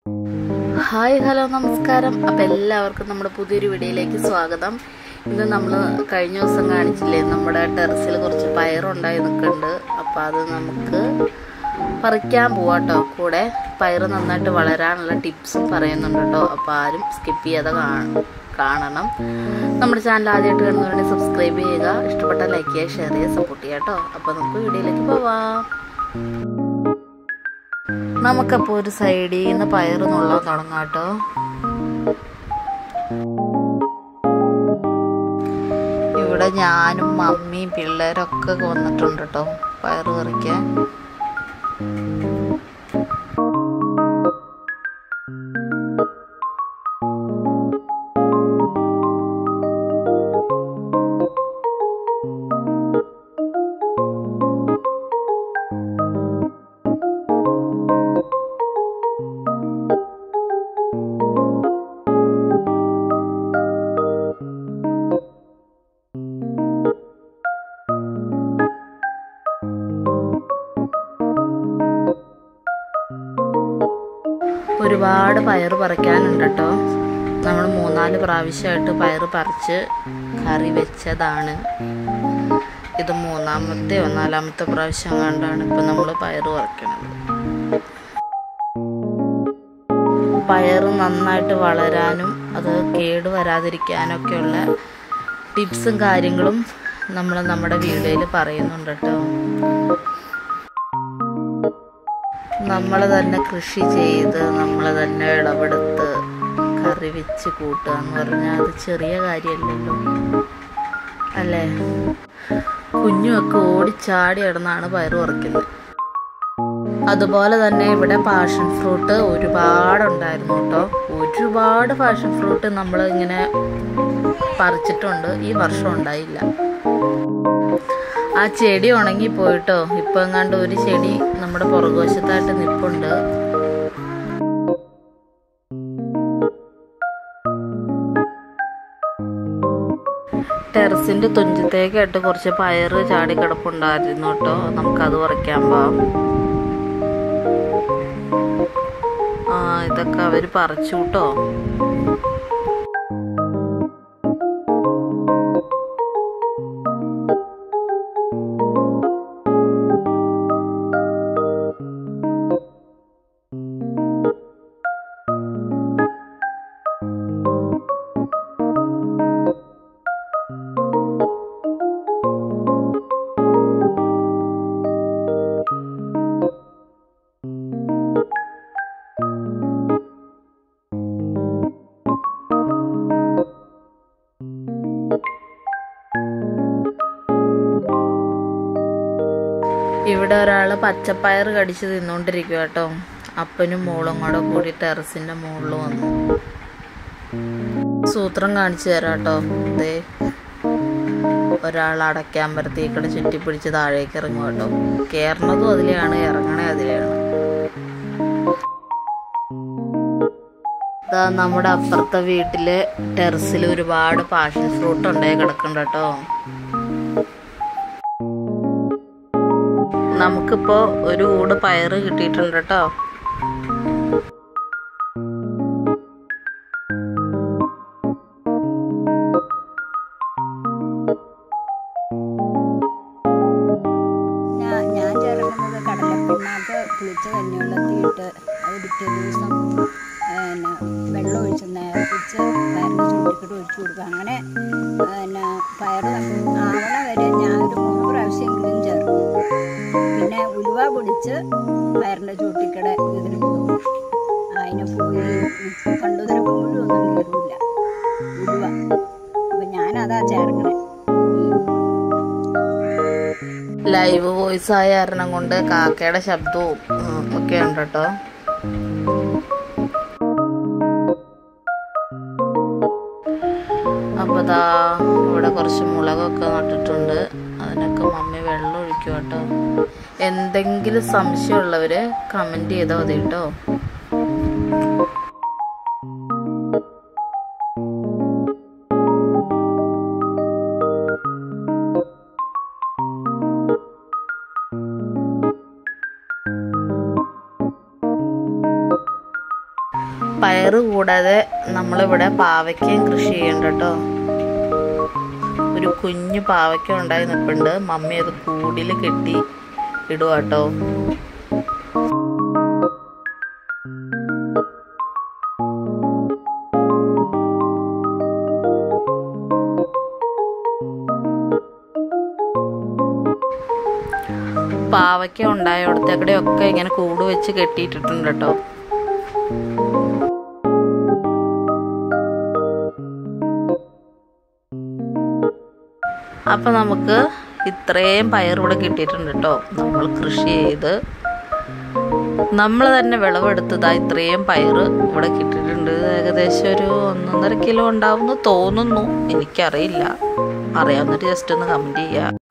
hi hello നമസ്കാരം അപ്പം എല്ലാവർക്കും നമ്മുടെ പുതിയൊരു വീഡിയോയിലേക്ക് സ്വാഗതം ഇന്ന് നമ്മൾ കഴിഞ്ഞ ദിവസം കാണിച്ചില്ലേ നമ്മുടെ ടെറസിൽ കുറച്ച് പയറുണ്ടായി നിൽക്കുന്നുണ്ട് അപ്പം അത് നമുക്ക് പറിക്കാൻ പോവാട്ടോ കൂടെ പയർ നന്നായിട്ട് വളരാനുള്ള ടിപ്സും പറയുന്നുണ്ട് കേട്ടോ അപ്പോൾ ആരും സ്കിപ്പ് ചെയ്യാതെ കാണ- കാണണം നമ്മുടെ ചാനൽ ആദ്യമായിട്ട് കാണുന്നവരുണ്ടെങ്കിൽ സബ്സ്ക്രൈബ് ചെയ്യുക ഇഷ്ടപ്പെട്ട ലൈക്ക് ചെയ്യുക ഷെയർ ചെയ്യുക സപ്പോർട്ട് ചെയ്യുക കേട്ടോ അപ്പോൾ നമുക്ക് വീഡിയോയിലേക്ക് പോവാം നമുക്കപ്പോൾ ഒരു സൈഡിൽ നിന്ന് പയറ് നുള്ളാൻ തുടങ്ങാം കേട്ടോ ഇവിടെ ഞാനും മമ്മിയും പിള്ളേരൊക്കെ വന്നിട്ടുണ്ട് കേട്ടോ പയറ് പറിക്കാൻ ഒരുപാട് പയറ് പറിക്കാനുണ്ട് കേട്ടോ നമ്മൾ മൂന്നാല് പ്രാവശ്യമായിട്ട് പയറ് പറിച്ച് കറി വെച്ചതാണ് ഇത് മൂന്നാമത്തെയോ നാലാമത്തെ പ്രാവശ്യം കണ്ടാണ് ഇപ്പം നമ്മൾ പയറ് പറിക്കണത് പയറ് നന്നായിട്ട് വളരാനും അത് കേട് വരാതിരിക്കാനൊക്കെയുള്ള ടിപ്സും കാര്യങ്ങളും നമ്മൾ നമ്മുടെ വീഡിയോയിൽ പറയുന്നുണ്ട് കേട്ടോ നമ്മൾ തന്നെ കൃഷി ചെയ്ത് നമ്മൾ തന്നെ വിളവെടുത്ത് കറി വെച്ച് കൂട്ടുക എന്ന് പറഞ്ഞാൽ അത് ചെറിയ കാര്യമല്ലല്ലോ അല്ലേ കുഞ്ഞുമൊക്കെ ഓടിച്ചാടി കിടന്നാണ് പയറ് പറിക്കുന്നത് അതുപോലെ തന്നെ ഇവിടെ പാഷൻ ഫ്രൂട്ട് ഒരുപാടുണ്ടായിരുന്നു കേട്ടോ ഒരുപാട് പാഷൻ ഫ്രൂട്ട് നമ്മൾ ഇങ്ങനെ പറിച്ചിട്ടുണ്ട് ഈ വർഷം ഉണ്ടായില്ല ആ ചെടി ഉണങ്ങി പോയിട്ടോ ഇപ്പൊ എങ്ങാണ്ട് ഒരു ചെടി നമ്മുടെ പുറകുവശത്തായിട്ട് നിപ്പുണ്ട് ടെറസിന്റെ തുഞ്ചത്തേക്കായിട്ട് കുറച്ച് പയറ് ചാടി കിടപ്പുണ്ടായിരുന്നു കേട്ടോ നമുക്കത് പറിക്കാൻ പോവാം ആ ഇതൊക്കെ അവര് പറിച്ചു കേട്ടോ ഇവിടെ ഒരാള് പച്ചപ്പയർ കടിച്ച് തിന്നോണ്ടിരിക്കുക കേട്ടോ അപ്പനും മോളും കൂടെ കൂടി ടെറസിന്റെ മുകളിൽ വന്നു സൂത്രം കാണിച്ചു തരാം കേട്ടോ ദേ ഒരാൾ അടയ്ക്കാമ്പരത്തേക്കൂടെ ചുറ്റിപ്പിടിച്ച് താഴേക്ക് ഇറങ്ങും കേട്ടോ കയറണതും അതിലെയാണ് ഇറങ്ങണേ അതിലെയാണ് ഇതാ നമ്മുടെ അപ്പുറത്തെ വീട്ടിലെ ടെറസിൽ ഒരുപാട് പാഷൻ ഫ്രൂട്ട് ഉണ്ടായി കിടക്കുന്നുണ്ട് കേട്ടോ നമുക്കിപ്പോ ഒരു കൂട് പയറ് കിട്ടിയിട്ടുണ്ട് കേട്ടോ ഞാൻ ഞാൻ ചേർക്കുന്നത് കടലപ്പിണ്ണാക്ക് പുളിച്ച കഞ്ഞിവെള്ളത്തിയിട്ട് അത് പിറ്റേ ദിവസം പിന്നെ വെള്ളം ഒഴിച്ച് നേർപ്പിച്ച് പയറിൻ്റെ ചൂണ്ടിക്കിട്ട് ഒഴിച്ചു കൊടുക്കും അങ്ങനെ പിന്നെ പയർ ആവണ വരെ ഞാനൊരു മൂന്ന് പ്രാവശ്യമെങ്കിലും ചേർക്കും പിന്നെ ഉലുവ പൊടിച്ച് പയറിൻ്റെ ചൂട്ടിക്കട ഇതിന് കൊടുക്കും അതിനെ പോയി കണ്ടുതരപ്പ് മുഴുവൊന്നും കയറില്ല ഉലുവ അപ്പം ഞാനതാ ചേർക്കണേ ലൈവ് വോയിസ് ആയ കാരണം കൊണ്ട് കാക്കയുടെ ശബ്ദവും ഉം, ഒക്കെ ഉണ്ട് കേട്ടോ അപ്പൊ ദാ ഇവിടെ കുറച്ച് മുളകൊക്കെ നട്ടിട്ടുണ്ട് അതിനൊക്കെ മമ്മി വെള്ളം ഒഴിക്കും കേട്ടോ എന്തെങ്കിലും സംശയമുള്ളവര് കമന്റ് ചെയ്താൽ മതി കേട്ടോ പയറ് കൂടാതെ നമ്മളിവിടെ പാവയ്ക്കയും കൃഷി ചെയ്യുന്നുണ്ട് കേട്ടോ ഒരു കുഞ്ഞു പാവയ്ക്ക ഉണ്ടായി നിൽപ്പുണ്ട് മമ്മി അത് കൂടിൽ കെട്ടി ഇടുക കേട്ടോ പാവയ്ക്ക ഉണ്ടായോടത്തേക്കടെയൊക്കെ ഇങ്ങനെ കൂട് വെച്ച് കെട്ടിയിട്ടിട്ടുണ്ട് കേട്ടോ അപ്പം നമുക്ക് ഇത്രയും പയർ ഇവിടെ കിട്ടിയിട്ടുണ്ട് കേട്ടോ നമ്മൾ കൃഷി ചെയ്ത് നമ്മൾ തന്നെ വിളവെടുത്തതാ ഇത്രയും പയർ ഇവിടെ കിട്ടിയിട്ടുണ്ട് ഏകദേശം ഒരു ഒന്നൊന്നര കിലോ ഉണ്ടാവുമെന്ന് തോന്നുന്നു എനിക്കറിയില്ല അറിയാവുന്നിട്ട് ജസ്റ്റ് ഒന്ന് കമൻറ്റ് ചെയ്യുക